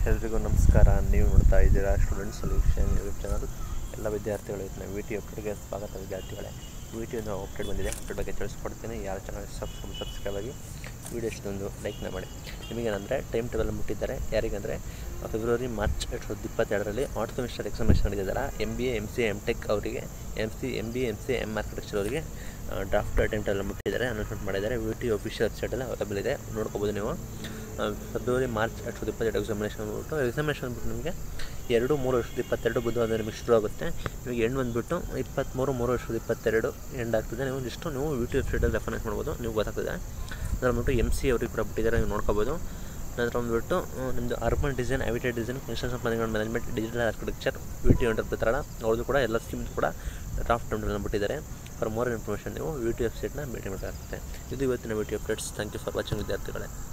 ಎಲ್ರಿಗೂ ನಮಸ್ಕಾರ ನೀವು ನೋಡ್ತಾ ಇದ್ದೀರಾ ಸ್ಟೂಡೆಂಟ್ ಸೊಲ್ಯೂಷನ್ ಯೂಟ್ಯೂಬ್ ಚಾನಲ್ ಎಲ್ಲ ವಿದ್ಯಾರ್ಥಿಗಳು ಇದನ್ನ ವಿ ಟಿ ಅಪ್ಡೇಟ್ಗೆ ಸ್ವಾಗತ ವಿದ್ಯಾರ್ಥಿಗಳೇ ವಿ ಟಿ ಒಂದು ಅಪ್ಡೇಟ್ ಬಂದಿದೆ ಅಪ್ಡೇಟ್ ಬಗ್ಗೆ ತಿಳಿಸ್ಕೊಡ್ತೀನಿ ಯಾರು ಚಾನಲ್ ಸಬ್ಸ್ಕ್ರೈಬ್ ಸಬ್ಸ್ಕ್ರೈಬ್ ಆಗಿ ವೀಡಿಯೋಸ್ನೊಂದು ಲೈಕ್ನ ಮಾಡಿ ನಿಮಗೇನಂದರೆ ಟೈಮ್ ಟೇಬಲ್ ಮುಟ್ಟಿದ್ದಾರೆ ಯಾರಿಗಂದರೆ ಫೆಬ್ರವರಿ ಮಾರ್ಚ್ ಎರಡು ಸಾವಿರದ ಇಪ್ಪತ್ತೆರಡರಲ್ಲಿ ಆಟೋ ಸೆಮಿಸ್ಟರ್ ಎಕ್ಸಾಮಿನೇಷನ್ ನಡೆದಿದ್ದಾರೆ M B A M C M tech ಅವರಿಗೆ M C M B M C M architecture ಅವರಿಗೆ ಡ್ರಾಫ್ಟ್ ಟೈಮ್ ಟೇಬಲ್ ಮುಟ್ಟಿದ್ದಾರೆ ಅನೌನ್ಸ್ಮೆಂಟ್ ಮಾಡಿದ್ದಾರೆ ವಿ ಟಿ ಆಫಿಷಿಯಲ್ ವೆಬ್ಸೈಟಲ್ಲಿ ಅವೈಲೇಬಲ್ ಇದೆ ನೋಡ್ಕೋಬೋದು ನೀವು ಫೆಬ್ರವರಿ ಮಾರ್ಚ್ ಎರಡು ಸಾವಿರದ ಇಪ್ಪತ್ತೆರಡು ಎಕ್ಸಾಮಿನೇಷನ್ ಬಂದ್ಬಿಟ್ಟು ಎಕ್ಸಾಮಿನೇಷನ್ ಬಂದ್ಬಿಟ್ಟು ನಿಮಗೆ ಎರಡು ಮೂರು ವರ್ಷದ ಇಪ್ಪತ್ತೆರಡು ಬುಧವಾರ ನಿಮಗೆ ಶುರು ಆಗುತ್ತೆ ನಿಮಗೆ ಎಂಡ್ ಬಂದುಬಿಟ್ಟು ಇಪ್ಪತ್ತ್ಮೂರು ಮೂರು ವರ್ಷದ ಇಪ್ಪತ್ತೆರಡು ಎಂಡ್ ಆಗ್ತದೆ ನೀವು ಇಷ್ಟು ನೀವು ಯೂಟ್ಯೂಬ್ ವೆಬ್ಸೈಟಲ್ಲಿ ರೆಫರೆನ್ಸ್ ಮಾಡ್ಬೋದು ನೀವು ಗೊತ್ತಾಗ್ತದೆ ನಂತರ ಬಂದ್ಬಿಟ್ಟು ಎಮ್ ಸಿ ಅವ್ರಿಗೆ ಕೂಡ ಬಿಟ್ಟಿದ್ದಾರೆ ನೀವು ನೋಡ್ಕೋಬೋದು ನಂತರ ಬಂದುಬಿಟ್ಟು ನಿಮ್ಮದು urban design habitat design construction planning management digital architecture V T under ಬರ್ತಾರಲ್ಲ ಅವ್ರದ್ದು ಕೂಡ ಎಲ್ಲ ಸ್ಕೀಮ್ಸ್ ಕೂಡ ಡ್ರಾಫ್ಟ್ ಟೈಮ್ನಲ್ಲಿ ಬಿಟ್ಟಿದ್ದಾರೆ ಫಾರ್ ಮೋರ್ ಇನ್ಫಾರ್ಮೇಷನ್ ನೀವು ವಿ ಟಿ ವೆಬ್ಸೈಟ್ನ ಭೇಟಿ ಮಾಡಬೇಕಾಗುತ್ತೆ ಇದು ಇವತ್ತಿನ V T updates thank you for watching ವಿದ್ಯಾರ್ಥಿಗಳೇ